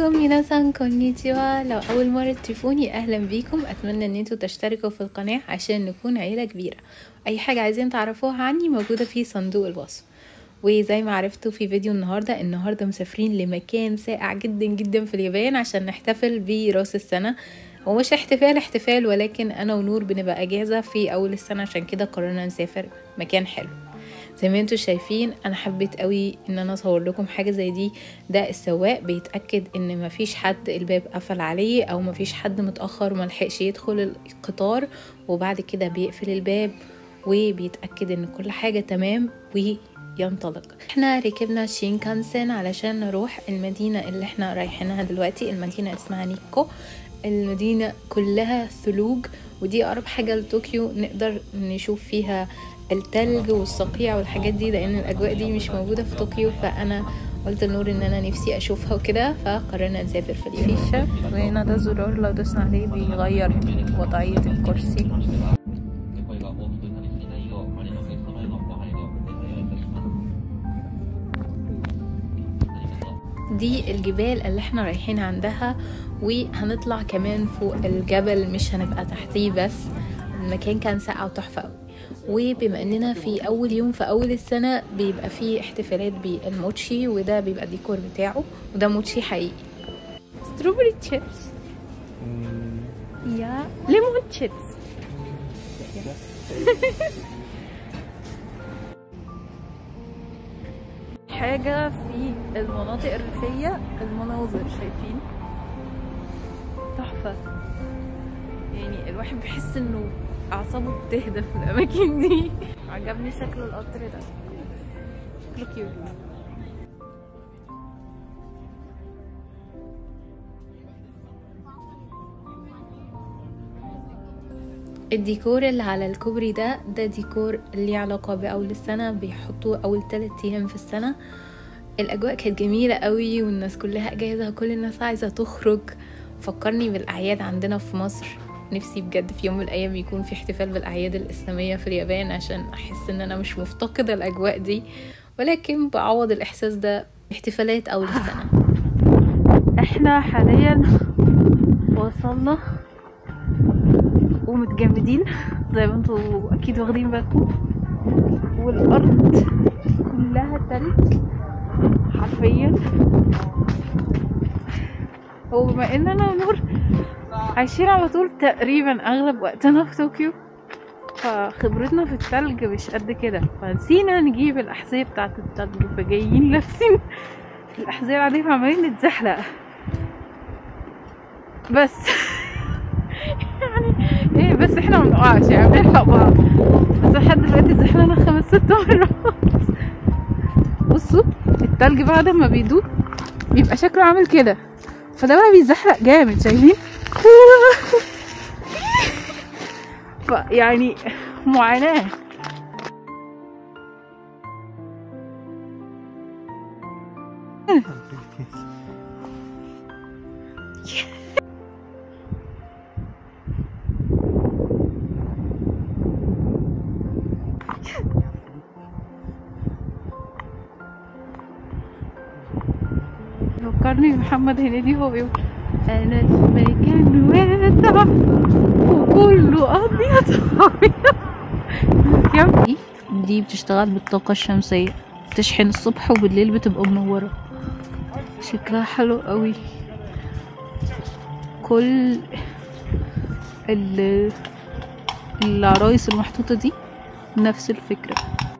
arigato minasan konnichiwa لو أول مرة تشوفوني أهلا بيكم أتمنى إن انتوا تشتركوا في القناة عشان نكون عيلة كبيرة أي حاجة عايزين تعرفوها عني موجودة في صندوق الوصف وزي ما عرفتوا في فيديو النهاردة النهاردة مسافرين لمكان ساقع جدا جدا في اليابان عشان نحتفل براس السنة ومش احتفال احتفال ولكن أنا ونور بنبقى أجازة في أول السنة عشان كده قررنا نسافر مكان حلو زي ما انتوا شايفين انا حبيت قوي ان انا اصور لكم حاجه زي دي ده السواق بيتاكد ان مفيش حد الباب قفل عليه او مفيش حد متاخر وملحقش يدخل القطار وبعد كده بيقفل الباب وبيتاكد ان كل حاجه تمام وينطلق احنا ركبنا شينكانسن علشان نروح المدينه اللي احنا رايحينها دلوقتي المدينه اسمها نيكو المدينه كلها ثلوج ودي اقرب حاجه لطوكيو نقدر نشوف فيها التلج والصقيع والحاجات دي لان الاجواء دي مش موجوده في طوكيو فانا قلت لنور ان انا نفسي اشوفها وكده فقررنا نسافر في اليوم فيشه وهنا ده زرار لو دوسنا عليه بيغير وضعيه الكرسي 声が大きくなりすぎないよう周りのお客様へのご配慮お願いをいたしますありがとう دي الجبال اللي احنا رايحين عندها وهنطلع كمان فوق الجبل مش هنبقى تحتيه بس المكان كان ساقع وتحفة قوي وبما اننا في اول يوم في اول السنة بيبقى فيه احتفالات بالموتشي وده بيبقى الديكور بتاعه وده موتشي حقيقي ستروبري تشيبس يا ليمون تشيبس حاجة في المناطق الريفية المناظر شايفين تحفة يعني الواحد بيحس انه اعصابه بتهدى في الاماكن دي عجبني شكل القطر ده شكله كيوت الديكور اللي على الكوبري ده ده ديكور ليه علاقة بأول السنة بيحطوه أول تلات أيام في السنة الأجواء كانت جميلة قوي والناس كلها أجازة كل الناس عايزة تخرج فكرني بالأعياد عندنا في مصر نفسي بجد في يوم من الأيام يكون في احتفال بالأعياد الإسلامية في اليابان عشان أحس إن أنا مش مفتقدة الأجواء دي ولكن بعوض الإحساس ده احتفالات أول السنة احنا حاليا وصلنا ومتجمدين زي ما انتوا اكيد واخدين بالكم والارض كلها تلج حرفيا وبما اننا ونور عايشين على طول تقريبا اغلب وقتنا في طوكيو فخبرتنا في التلج مش قد كده فنسينا نجيب الاحذيه بتاعه التلج فجايين لابسين الاحذيه العاديه فعمالين نتزحلق بس يعني ايه بس احنا ما بنقعش يعني بنلحق بعض بس لحد دلوقتي اتزحلقنا خمس ست مرات بصوا التلج بعد ما بيدوب بيبقى شكله عامل كده فده بقى بيزحلق جامد شايفين فيعني معاناة فكرني بمحمد هنيدي هو بيقول انا المكان واسع وكله ابيض ابيض دي دي بتشتغل بالطاقة الشمسية بتشحن الصبح وبالليل بتبقى منورة شكلها حلو قوي كل ال- العرايس المحطوطة دي نفس الفكرة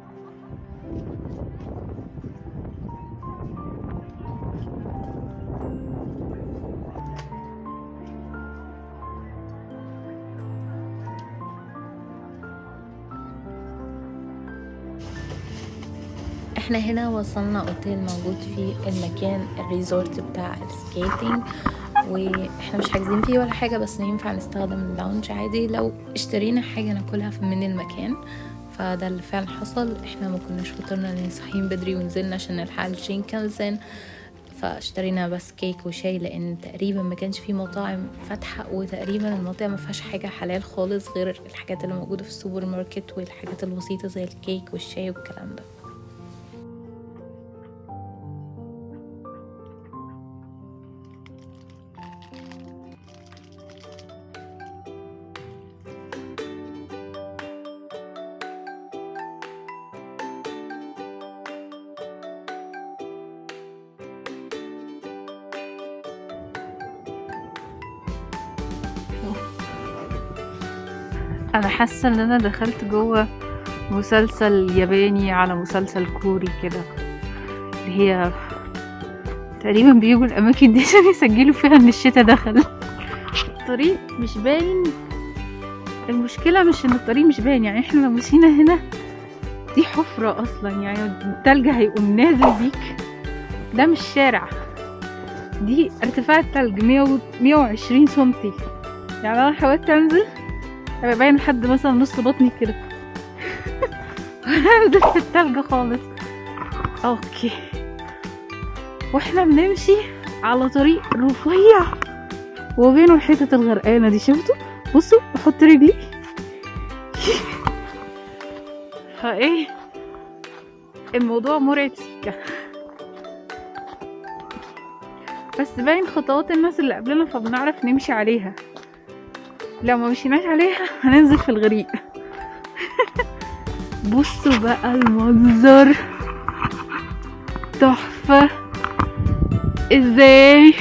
احنا هنا وصلنا اوتيل موجود في المكان الريزورت بتاع السكيتنج واحنا مش حاجزين فيه ولا حاجه بس ينفع نستخدم اللونج عادي لو اشترينا حاجه ناكلها في- من المكان فده اللي فعلا حصل احنا ما كناش فطرنا لان صاحيين بدري ونزلنا عشان نلحق الشينكانسن فاشترينا بس كيك وشاي لان تقريبا ما كانش في مطاعم فاتحه وتقريبا المنطقه ما فيهاش حاجه حلال خالص غير الحاجات اللي موجوده في السوبر ماركت والحاجات البسيطه زي الكيك والشاي والكلام ده انا حاسه ان انا دخلت جوه مسلسل ياباني على مسلسل كوري كده اللي هي تقريبا بيجوا الاماكن دي عشان يسجلوا فيها ان الشتا دخل الطريق مش باين المشكله مش ان الطريق مش باين يعني احنا لو مشينا هنا دي حفره اصلا يعني التلج هيقوم نازل بيك ده مش شارع دي ارتفاع التلج 100 120 سنتي يعني انا حاولت انزل هيبقى باين لحد مثلا نص بطني كده انزل في التلج خالص اوكي واحنا بنمشي على طريق رفيع وبينه الحتة الغرقانة دي شفتوا بصوا بحط رجلي فايه الموضوع مرعب سيكا بس باين خطوات الناس اللي قبلنا فبنعرف نمشي عليها لو ما مشيناش عليها هننزل في الغريق بصوا بقى المنظر تحفة ازاي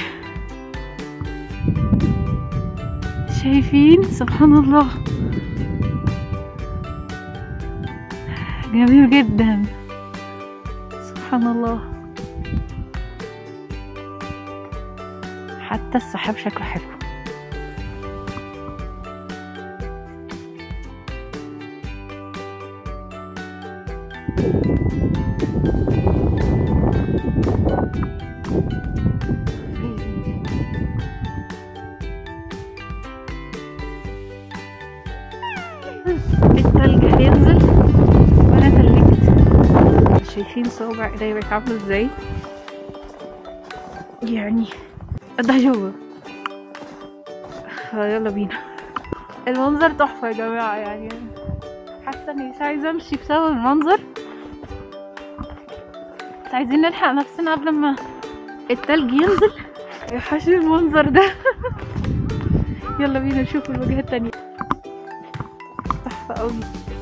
شايفين سبحان الله جميل جدا سبحان الله حتى السحاب شكله حلو التلج هينزل وانا تلجت شايفين صوابع ايديا بقت عامله ازاي يعني ده جوه يلا بينا المنظر تحفه يا جماعه يعني حاسه اني مش عايزه امشي بسبب المنظر بس عايزين نلحق نفسنا قبل ما التلج ينزل يحشي المنظر ده يلا بينا نشوف الوجهة التانية تحفة قوي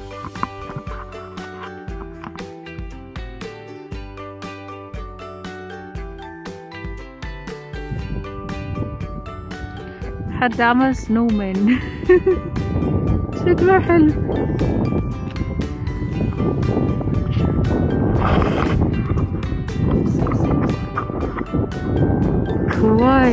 حد عمل سنو مان شكله حلو كواي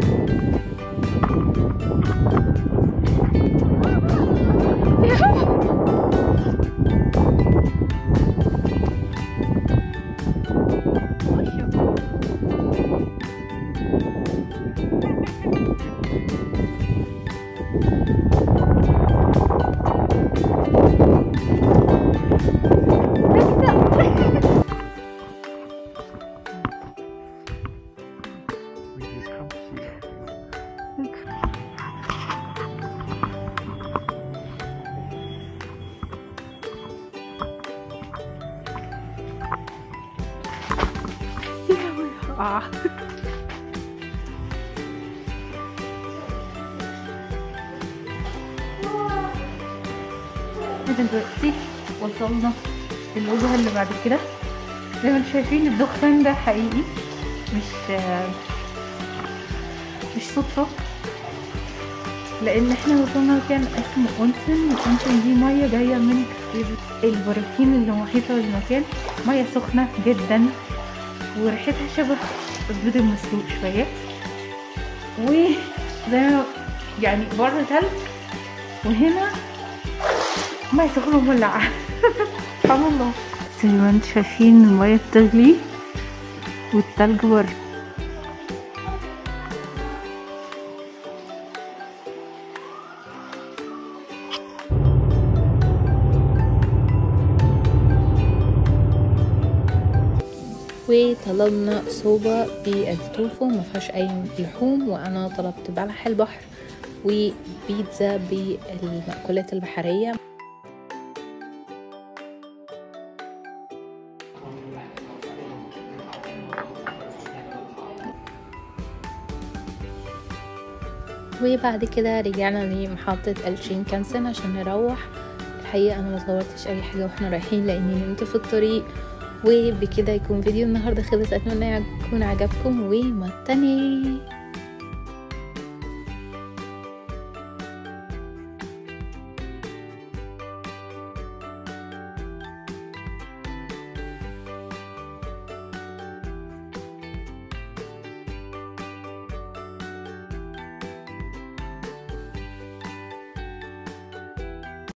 آه. احنا دلوقتي وصلنا للوجهة اللي بعد كده زي ما انتم شايفين الدخان ده حقيقي مش مش صدفة لان احنا وصلنا مكان اسمه اونسن الاونسن دي مية جاية من البراكين اللي محيطة بالمكان مية سخنة جدا وريحتها شبه البيض المسلوق شوية وزي ما يعني بره تلج وهنا مية سخنة مولعة سبحان الله زي ما انتم شايفين المية بتغلي والتلج بره وطلبنا صوبة بالتوفو ما فيهاش اي لحوم وانا طلبت بلح البحر وبيتزا بالمأكولات البحرية وبعد كده رجعنا لمحطة الشينكانسن عشان نروح الحقيقة أنا ما صورتش أي حاجة واحنا رايحين لأني نمت في الطريق وبكده يكون فيديو النهاردة خلص أتمنى يكون عجبكم وما التاني